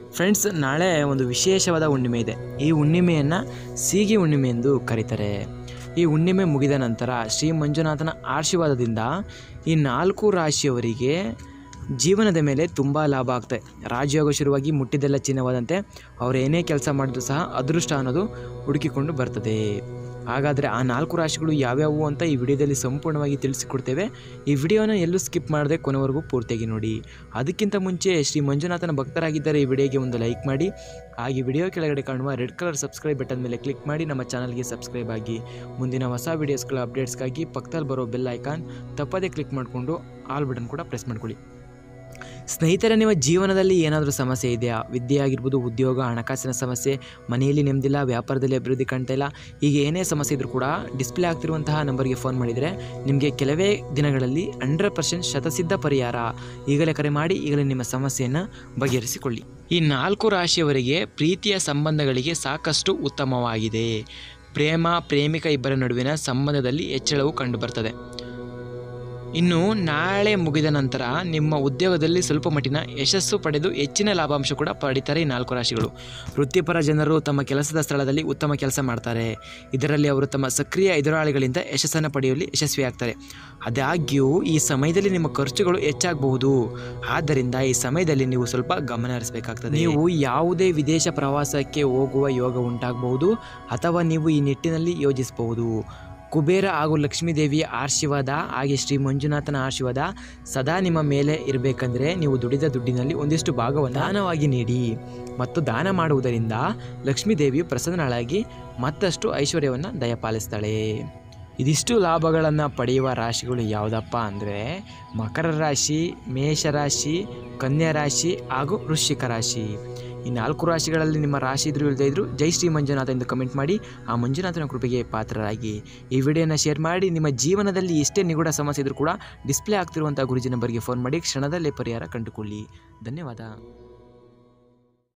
friends ನಾಳೆ ಒಂದು ವಿಶೇಷವಾದ ಹುಣ್ಣಿಮೆ ಇದೆ ಈ ಹುಣ್ಣಿಮೆಯನ್ನು ಸೀಗಿ ಹುಣ್ಣಿಮೆ ಎಂದು ಕರೀತಾರೆ ಈ ಹುಣ್ಣಿಮೆ ಮುಗಿದ ನಂತರ ಶ್ರೀ ಮಂಜುನಾಥನ ಆಶೀರ್ವಾದದಿಂದ ಈ ನಾಲ್ಕು ರಾಶಿಯವರಿಗೆ ಜೀವನದ ಮೇಲೆ ತುಂಬ ಲಾಭ ಆಗ್ತದೆ ರಾಜಯೋಗ ಶುರುವಾಗಿ ಮುಟ್ಟಿದ್ದೆಲ್ಲ ಚಿನ್ನವಾದಂತೆ ಅವ್ರು ಏನೇ ಕೆಲಸ ಮಾಡಿದ್ರು ಸಹ ಅದೃಷ್ಟ ಅನ್ನೋದು ಹುಡುಕಿಕೊಂಡು ಬರ್ತದೆ ಹಾಗಾದರೆ ಆ ನಾಲ್ಕು ರಾಶಿಗಳು ಯಾವ್ಯಾವು ಅಂತ ಈ ವಿಡಿಯೋದಲ್ಲಿ ಸಂಪೂರ್ಣವಾಗಿ ತಿಳಿಸಿಕೊಡ್ತೇವೆ ಈ ವಿಡಿಯೋನ ಎಲ್ಲೂ ಸ್ಕಿಪ್ ಮಾಡದೆ ಕೊನೆವರೆಗೂ ಪೂರ್ತಿಯಾಗಿ ನೋಡಿ ಅದಕ್ಕಿಂತ ಮುಂಚೆ ಶ್ರೀ ಮಂಜುನಾಥನ ಭಕ್ತರಾಗಿದ್ದರೆ ಈ ವಿಡಿಯೋಗೆ ಒಂದು ಲೈಕ್ ಮಾಡಿ ಹಾಗೆ ವಿಡಿಯೋ ಕೆಳಗಡೆ ಕಾಣುವ ರೆಡ್ ಕಲರ್ ಸಬ್ಸ್ಕ್ರೈಬ್ ಬಟನ್ ಮೇಲೆ ಕ್ಲಿಕ್ ಮಾಡಿ ನಮ್ಮ ಚಾನಲ್ಗೆ ಸಬ್ಸ್ಕ್ರೈಬ್ ಆಗಿ ಮುಂದಿನ ಹೊಸ ವೀಡಿಯೋಸ್ಗಳ ಅಪ್ಡೇಟ್ಸ್ಗಾಗಿ ಪಕ್ಕದಲ್ಲಿ ಬರೋ ಬೆಲ್ ಐಕಾನ್ ತಪ್ಪದೇ ಕ್ಲಿಕ್ ಮಾಡಿಕೊಂಡು ಆಲ್ ಬಟನ್ ಕೂಡ ಪ್ರೆಸ್ ಮಾಡ್ಕೊಳ್ಳಿ ಸ್ನೇಹಿತರೆ ನಿಮ್ಮ ಜೀವನದಲ್ಲಿ ಏನಾದರೂ ಸಮಸ್ಯೆ ಇದೆಯಾ ವಿದ್ಯೆ ಆಗಿರ್ಬೋದು ಉದ್ಯೋಗ ಹಣಕಾಸಿನ ಸಮಸ್ಯೆ ಮನೆಯಲ್ಲಿ ನೆಮ್ಮದಿಲ್ಲ ವ್ಯಾಪಾರದಲ್ಲಿ ಅಭಿವೃದ್ಧಿ ಕಾಣ್ತಾ ಇಲ್ಲ ಹೀಗೆ ಏನೇ ಸಮಸ್ಯೆ ಇದ್ರೂ ಕೂಡ ಡಿಸ್ಪ್ಲೇ ಆಗ್ತಿರುವಂತಹ ನಂಬರ್ಗೆ ಫೋನ್ ಮಾಡಿದರೆ ನಿಮಗೆ ಕೆಲವೇ ದಿನಗಳಲ್ಲಿ ಹಂಡ್ರೆಡ್ ಪರ್ಸೆಂಟ್ ಶತಸಿದ್ಧ ಪರಿಹಾರ ಈಗಲೇ ಕರೆ ಮಾಡಿ ಈಗಲೇ ನಿಮ್ಮ ಸಮಸ್ಯೆಯನ್ನು ಬಗೆಹರಿಸಿಕೊಳ್ಳಿ ಈ ನಾಲ್ಕು ರಾಶಿಯವರಿಗೆ ಪ್ರೀತಿಯ ಸಂಬಂಧಗಳಿಗೆ ಸಾಕಷ್ಟು ಉತ್ತಮವಾಗಿದೆ ಪ್ರೇಮ ಪ್ರೇಮಿಕ ಇಬ್ಬರ ನಡುವಿನ ಸಂಬಂಧದಲ್ಲಿ ಹೆಚ್ಚಳವು ಕಂಡುಬರ್ತದೆ ಇನ್ನು ನಾಳೆ ಮುಗಿದ ನಂತರ ನಿಮ್ಮ ಉದ್ಯೋಗದಲ್ಲಿ ಸ್ವಲ್ಪ ಮಟ್ಟಿನ ಯಶಸ್ಸು ಪಡೆದು ಹೆಚ್ಚಿನ ಲಾಭಾಂಶ ಕೂಡ ಪಡಿತಾರೆ ಈ ನಾಲ್ಕು ರಾಶಿಗಳು ವೃತ್ತಿಪರ ಜನರು ತಮ್ಮ ಕೆಲಸದ ಸ್ಥಳದಲ್ಲಿ ಉತ್ತಮ ಕೆಲಸ ಮಾಡ್ತಾರೆ ಇದರಲ್ಲಿ ಅವರು ತಮ್ಮ ಸಕ್ರಿಯ ಎದುರಾಳಿಗಳಿಂದ ಯಶಸ್ಸನ್ನು ಪಡೆಯುವಲ್ಲಿ ಯಶಸ್ವಿಯಾಗ್ತಾರೆ ಆದಾಗ್ಯೂ ಈ ಸಮಯದಲ್ಲಿ ನಿಮ್ಮ ಖರ್ಚುಗಳು ಹೆಚ್ಚಾಗಬಹುದು ಆದ್ದರಿಂದ ಈ ಸಮಯದಲ್ಲಿ ನೀವು ಸ್ವಲ್ಪ ಗಮನ ಹರಿಸಬೇಕಾಗ್ತದೆ ನೀವು ಯಾವುದೇ ವಿದೇಶ ಪ್ರವಾಸಕ್ಕೆ ಹೋಗುವ ಯೋಗ ಉಂಟಾಗಬಹುದು ಅಥವಾ ನೀವು ಈ ನಿಟ್ಟಿನಲ್ಲಿ ಯೋಜಿಸಬಹುದು ಕುಬೇರ ಹಾಗೂ ಲಕ್ಷ್ಮೀ ದೇವಿಯ ಆಶೀರ್ವಾದ ಹಾಗೆ ಶ್ರೀ ಮಂಜುನಾಥನ ಆಶೀರ್ವಾದ ಸದಾ ನಿಮ್ಮ ಮೇಲೆ ಇರಬೇಕಂದ್ರೆ ನೀವು ದುಡಿದ ದುಡ್ಡಿನಲ್ಲಿ ಒಂದಿಷ್ಟು ಭಾಗವನ್ನು ದಾನವಾಗಿ ನೀಡಿ ಮತ್ತು ದಾನ ಮಾಡುವುದರಿಂದ ಲಕ್ಷ್ಮೀ ದೇವಿಯು ಪ್ರಸನ್ನಳಾಗಿ ಮತ್ತಷ್ಟು ಐಶ್ವರ್ಯವನ್ನು ದಯಪಾಲಿಸ್ತಾಳೆ ಇದಿಷ್ಟು ಲಾಭಗಳನ್ನು ಪಡೆಯುವ ರಾಶಿಗಳು ಯಾವುದಪ್ಪ ಅಂದರೆ ಮಕರ ರಾಶಿ ಮೇಷರಾಶಿ ಕನ್ಯಾ ರಾಶಿ ಹಾಗೂ ವೃಶ್ಚಿಕ ರಾಶಿ ಈ ನಾಲ್ಕು ರಾಶಿಗಳಲ್ಲಿ ನಿಮ್ಮ ರಾಶಿ ಇದ್ರೂ ಇಲ್ಲದೇ ಇದ್ರೂ ಜೈ ಶ್ರೀ ಮಂಜುನಾಥ ಎಂದು ಕಮೆಂಟ್ ಮಾಡಿ ಆ ಮಂಜುನಾಥನ ಕೃಪೆಗೆ ಪಾತ್ರರಾಗಿ ಈ ವಿಡಿಯೋನ ಶೇರ್ ಮಾಡಿ ನಿಮ್ಮ ಜೀವನದಲ್ಲಿ ಎಷ್ಟೇ ನಿಗೂಢ ಸಮಸ್ಯೆ ಇದ್ರೂ ಕೂಡ ಡಿಸ್ಪ್ಲೇ ಆಗ್ತಿರುವಂಥ ಗುರುಜಿ ನಂಬರ್ಗೆ ಫೋನ್ ಮಾಡಿ ಕ್ಷಣದಲ್ಲೇ ಪರಿಹಾರ ಕಂಡುಕೊಳ್ಳಿ ಧನ್ಯವಾದ